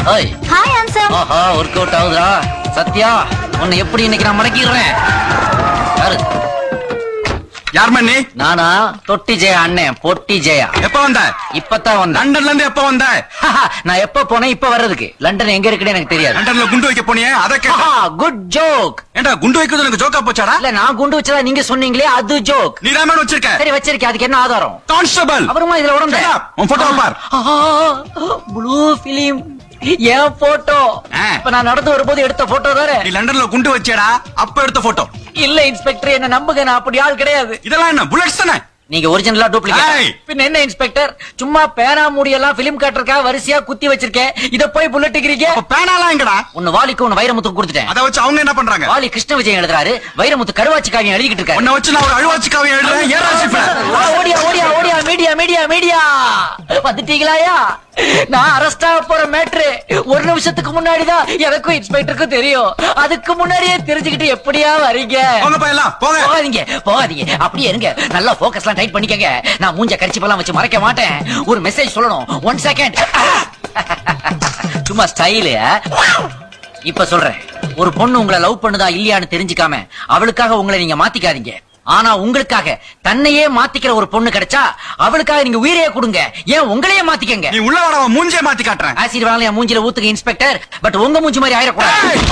Hi hi answer ஆஹா work out ஆகுதா சத்யா உன்னை எப்படி இன்னைக்கு நான் மடக்கிடுறேன் யாரு யார் மண்ணி நானா தொட்டி ஜெயா அண்ணன் பொட்டி ஜெயா எப்ப வந்த இப்பதான் வந்தேன் லண்டன்ல இருந்து எப்ப வந்த நான் எப்ப போனேன் இப்ப வர்றதுக்கு லண்டன் எங்க இருக்குன்னு எனக்கு தெரியாது லண்டன்ல குண்டு வைக்க போனியே அத கேட்ட குட் ஜோக் ஏண்டா குண்டு வைக்கிறது எனக்கு ஜோக்கா போச்சாடா இல்ல நான் குண்டு வச்சதா நீங்க சொன்னீங்களே அது ஜோக் நீ தான் வச்சிருக்க சரி வச்சிருக்கேன் அதுக்கு என்ன ஆதாரம் கான்ஸ்டபிள் அப்புறமா இதுல உடம்பு Shut up. உன் photo பார். ப்ளூ பிலிம் என் போட்டோ ஆ. இப்ப நான் நடந்து வரும்போது எடுத்த போட்டோ தானே நீ லண்டன்ல குண்டு வச்சேடா அப்ப எடுத்த போட்டோ இல்ல இன்ஸ்பெக்டர் என்ன நம்புங்க நான் அப்படி ஆள் கிடையாது இதெல்லாம் என்ன புல்லட்ஸ் தானே நீங்க ஒரிஜினலா ஏய். டூப்ளிகேட் பின்ன என்ன இன்ஸ்பெக்டர் சும்மா பேனா மூடி எல்லாம் பிலிம் காட்டுறக்கா வரிசையா குத்தி வச்சிருக்கேன் இத போய் புல்லட்டுக்கிறீங்க அப்ப பேனாலாம் எங்கடா ஒன்னு வாலிக்கு ஒன்னு வைரமுத்து கொடுத்துட்டேன் அத வச்சு அவங்க என்ன பண்றாங்க வாலி கிருஷ்ண விஜயன் எழுதுறாரு வைரமுத்து கருவாச்சி காவியம் எழுதிக்கிட்டு இருக்காரு உன்னை வச்சு நான் ஒரு அழுவாச்சி காவியம் எழுதுறேன் ஏன் ராசிப்ப ஆ, ஓடியா ஓடியா ஓடியா மீடியா மீடியா மீடியா வந்துட்டீங்களாயா நான் அரெஸ்ட் ஆக போற மேட்ரு ஒரு நிமிஷத்துக்கு முன்னாடிதான் எனக்கும் இன்ஸ்பெக்டருக்கும் தெரியும் அதுக்கு முன்னாடியே தெரிஞ்சுக்கிட்டு எப்படியா வரீங்க போங்க போயலாம் போங்க போகாதீங்க போகாதீங்க அப்படியே இருங்க நல்லா போக்கஸ்லாம் டைட் பண்ணிக்கங்க நான் மூஞ்ச கரிச்சிப்பெல்லாம் வச்சு மறைக்க மாட்டேன் ஒரு மெசேஜ் சொல்லணும் ஒன் செகண்ட் சும்மா ஸ்டைலு இப்ப சொல்றேன் ஒரு பொண்ணு உங்களை லவ் பண்ணுதா இல்லையான்னு தெரிஞ்சுக்காம அவளுக்காக உங்களை நீங்க மாத்திக்காதீங்க ஆனா உங்களுக்காக தன்னையே மாத்திக்கிற ஒரு பொண்ணு கிடைச்சா அவளுக்காக நீங்க உயிரையே கொடுங்க ஏன் உங்களையே மாத்திக்கங்க நீ உள்ள வர மூஞ்சே மாத்தி காட்டுறேன் ஆசிட் வாங்கல என் மூஞ்சில ஊத்துங்க இன்ஸ்பெக்டர் பட் உங்க மூஞ்சி மாதிரி ஆயிடக்கூடாது